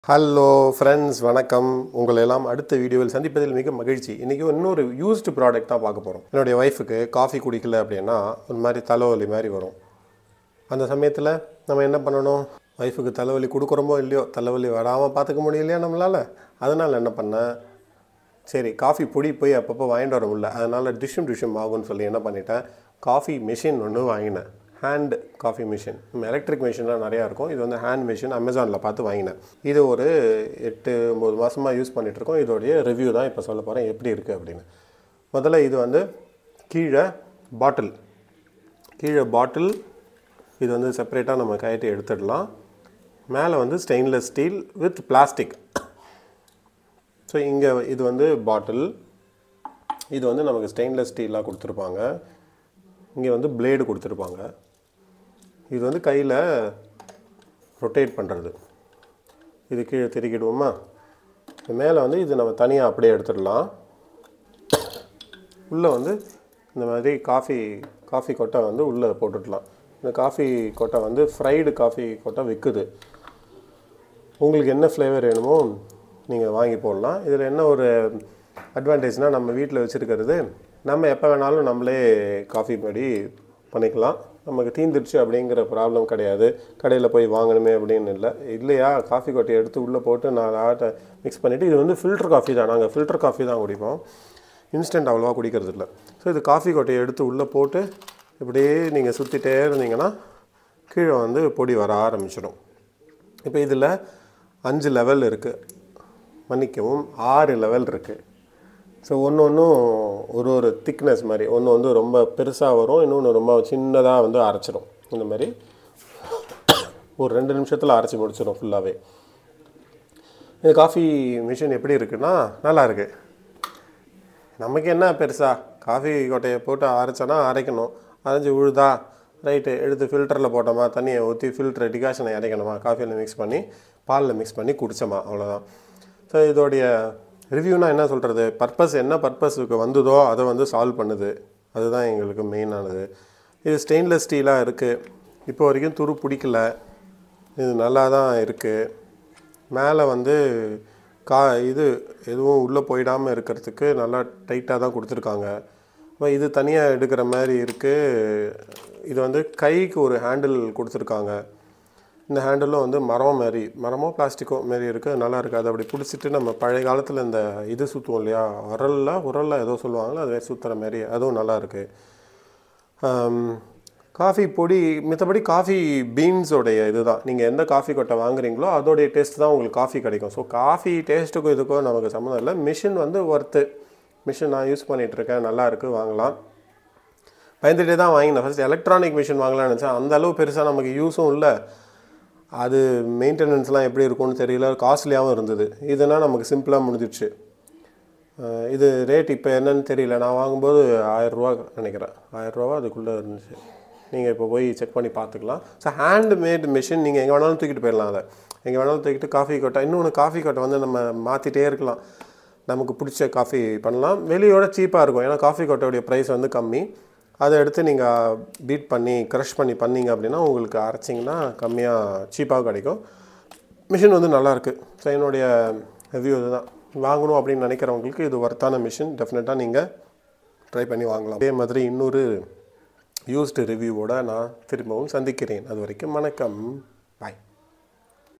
hello friends வணக்கம் உங்களை எல்லாம் அடுத்த வீடியோவில் சந்திப்பதில் மிக மகிழ்ச்சி இன்றைக்கி இன்னொரு யூஸ்டு ப்ராடக்ட் தான் பார்க்க போகிறோம் என்னுடைய ஒய்ஃபுக்கு காஃபி குடிக்கல அப்படின்னா ஒரு மாதிரி தலைவலி மாதிரி வரும் அந்த சமயத்தில் நம்ம என்ன பண்ணணும் ஒய்ஃபுக்கு தலைவலி கொடுக்குறோமோ இல்லையோ தலைவலி வராமல் பார்த்துக்க முடியலையா நம்மளால் அதனால் என்ன பண்ணேன் சரி காஃபி பொடி போய் அப்பப்போ வாங்கிட்டு வர முடியல அதனால் டிஷ்ஷும் டிஷ்ஷும் ஆகும்னு சொல்லி என்ன பண்ணிட்டேன் காஃபி மிஷின் ஒன்று வாங்கினேன் ஹேண்ட் காஃபி மிஷின் எலக்ட்ரிக் மிஷின்லாம் நிறையா இருக்கும் இது வந்து ஹேண்ட் மிஷின் அமேசானில் பார்த்து வாங்கினேன் இது ஒரு எட்டு ஒம்பது மாதமாக யூஸ் பண்ணிகிட்ருக்கோம் இதோடைய ரிவ்யூ தான் இப்போ சொல்ல போகிறேன் எப்படி இருக்குது அப்படின்னு முதல்ல இது வந்து கீழே பாட்டில் கீழே பாட்டில் இது வந்து செப்பரேட்டாக நம்ம கயட்டி எடுத்துடலாம் மேலே வந்து stainless steel with plastic so இங்கே இது வந்து பாட்டில் இது வந்து நமக்கு ஸ்டெயின்லெஸ் ஸ்டீலாக கொடுத்துருப்பாங்க இங்கே வந்து பிளேடு கொடுத்துருப்பாங்க இது வந்து கையில் ரொட்டேட் பண்ணுறது இது கீழே திருக்கிடுவோமா மேலே வந்து இது நம்ம தனியாக அப்படியே எடுத்துடலாம் உள்ளே வந்து இந்த மாதிரி காஃபி காஃபி கொட்டை வந்து உள்ளே போட்டுடலாம் இந்த காஃபி கொட்டை வந்து ஃப்ரைடு காஃபி கொட்டை விற்குது உங்களுக்கு என்ன ஃப்ளேவர் வேணுமோ நீங்கள் வாங்கி போடலாம் இதில் என்ன ஒரு அட்வான்டேஜ்னால் நம்ம வீட்டில் வச்சுருக்கிறது நம்ம எப்போ வேணாலும் நம்மளே காஃபி படி பண்ணிக்கலாம் நமக்கு தீந்துருச்சு அப்படிங்கிற ப்ராப்ளம் கிடையாது கடையில் போய் வாங்கணுமே அப்படின்னு இல்லை இல்லையா காஃபி கொட்டையை எடுத்து உள்ளே போட்டு நான் ஆட்டை மிக்ஸ் பண்ணிவிட்டு இது வந்து ஃபில்டர் காஃபி தான் நாங்கள் ஃபில்டர் காஃபி தான் குடிப்போம் இன்ஸ்டன்ட் அவ்வளோவா குடிக்கிறது இல்லை ஸோ இது காஃபி கொட்டையை எடுத்து உள்ளே போட்டு இப்படியே நீங்கள் சுற்றிட்டே இருந்தீங்கன்னா கீழே வந்து பொடி வர ஆரம்பிச்சிடும் இப்போ இதில் அஞ்சு லெவல் இருக்குது மன்னிக்கவும் ஆறு லெவல் இருக்குது ஸோ ஒன்று ஒன்றும் ஒரு ஒரு திக்னஸ் மாதிரி ஒன்று வந்து ரொம்ப பெருசாக வரும் இன்னொன்று ரொம்ப சின்னதாக வந்து அரைச்சிடும் இந்த மாதிரி ஒரு ரெண்டு நிமிஷத்தில் அரைச்சி முடிச்சிடும் ஃபுல்லாகவே இந்த காஃபி மிஷின் எப்படி இருக்குன்னா நல்லா இருக்கு நமக்கு என்ன பெருசா காஃபி கொட்டையை போட்டு அரைச்சோன்னா அரைக்கணும் அரைஞ்சி உழுதா ரைட்டு எடுத்து ஃபில்டரில் போட்டோமா தண்ணியை ஊற்றி ஃபில்டர் டிகாஷனை இறக்கணுமா காஃபியில் மிக்ஸ் பண்ணி பாலில் மிக்ஸ் பண்ணி குடித்தோமா அவ்வளோதான் ஸோ இதோடைய ரிவ்யூனா என்ன சொல்கிறது பர்பஸ் என்ன பர்பஸுக்கு வந்ததோ அதை வந்து சால்வ் பண்ணுது அதுதான் எங்களுக்கு மெயினானது இது ஸ்டெயின்லெஸ் ஸ்டீலாக இருக்குது இப்போ வரைக்கும் துரு பிடிக்கல இது நல்லா தான் இருக்குது மேலே வந்து கா இது எதுவும் உள்ளே போயிடாமல் இருக்கிறதுக்கு நல்லா டைட்டாக தான் கொடுத்துருக்காங்க அப்போ இது தனியாக எடுக்கிற மாதிரி இருக்குது இது வந்து கைக்கு ஒரு ஹேண்டில் கொடுத்துருக்காங்க இந்த ஹேண்டிலும் வந்து மரம் மாதிரி மரமோ பிளாஸ்டிக்கோ மாரி இருக்குது நல்லா இருக்குது அதை அப்படி பிடிச்சிட்டு நம்ம பழைய காலத்தில் இந்த இது சுற்றுவோம் இல்லையா உரல்ல உரல்ல ஏதோ சொல்லுவாங்களோ அதை சுற்றுற மாதிரி அதுவும் நல்லா இருக்குது காஃபி பொடி மித்தபடி காஃபி பீன்ஸோடைய இதுதான் நீங்கள் எந்த காஃபி கொட்டை வாங்குறீங்களோ அதோடைய டேஸ்ட் தான் உங்களுக்கு காஃபி கிடைக்கும் ஸோ காஃபி டேஸ்ட்டுக்கும் இதுக்கும் நமக்கு சம்மந்தம் இல்லை மிஷின் வந்து ஒர்த்து மிஷின் நான் யூஸ் பண்ணிகிட்ருக்கேன் நல்லா இருக்குது வாங்கலாம் பயந்துட்டே தான் வாங்கினேன் ஃபஸ்ட் எலக்ட்ரானிக் மிஷின் வாங்கலாம்னு நினச்சேன் அந்த அளவு பெருசாக நமக்கு யூஸும் இல்லை அது மெயின்டெனன்ஸ்லாம் எப்படி இருக்கும்னு தெரியல காஸ்ட்லியாகவும் இருந்தது இதுனா நமக்கு சிம்பிளாக முடிஞ்சிடுச்சு அஹ் இது ரேட் இப்போ என்னன்னு தெரியல நான் வாங்கும்போது ஆயிரரூவா நினைக்கிறேன் ஆயிரரூவா அதுக்குள்ளே இருந்துச்சு நீங்கள் இப்போ போய் செக் பண்ணி பார்த்துக்கலாம் ஸோ ஹேண்ட் மேட் மிஷின் நீங்கள் எங்கே வேணாலும் தூக்கிட்டு போயிடலாம் அதை எங்கே வேணாலும் தூக்கிட்டு காஃபி கொட்டை இன்னொன்று காஃபி கொட்டை வந்து நம்ம மாற்றிட்டே இருக்கலாம் நமக்கு பிடிச்ச காஃபி பண்ணலாம் வெளியோட சீப்பாக இருக்கும் ஏன்னா காஃபி கொட்டையுடைய ப்ரைஸ் வந்து கம்மி அதை எடுத்து நீங்கள் பீட் பண்ணி க்ரஷ் பண்ணி பண்ணீங்க அப்படின்னா உங்களுக்கு அரைச்சிங்கன்னா கம்மியாக சீப்பாக கிடைக்கும் மிஷின் வந்து நல்லாயிருக்கு ஸோ என்னுடைய ரிவ்யூ இதுதான் வாங்கணும் அப்படின்னு நினைக்கிறவங்களுக்கு இது ஒர்த்தான மிஷின் டெஃபினட்டாக நீங்கள் ட்ரை பண்ணி வாங்கலாம் அதே மாதிரி இன்னொரு யூஸ்டு ரிவ்யூவோட நான் திரும்பவும் சந்திக்கிறேன் அது வரைக்கும் வணக்கம் பாய்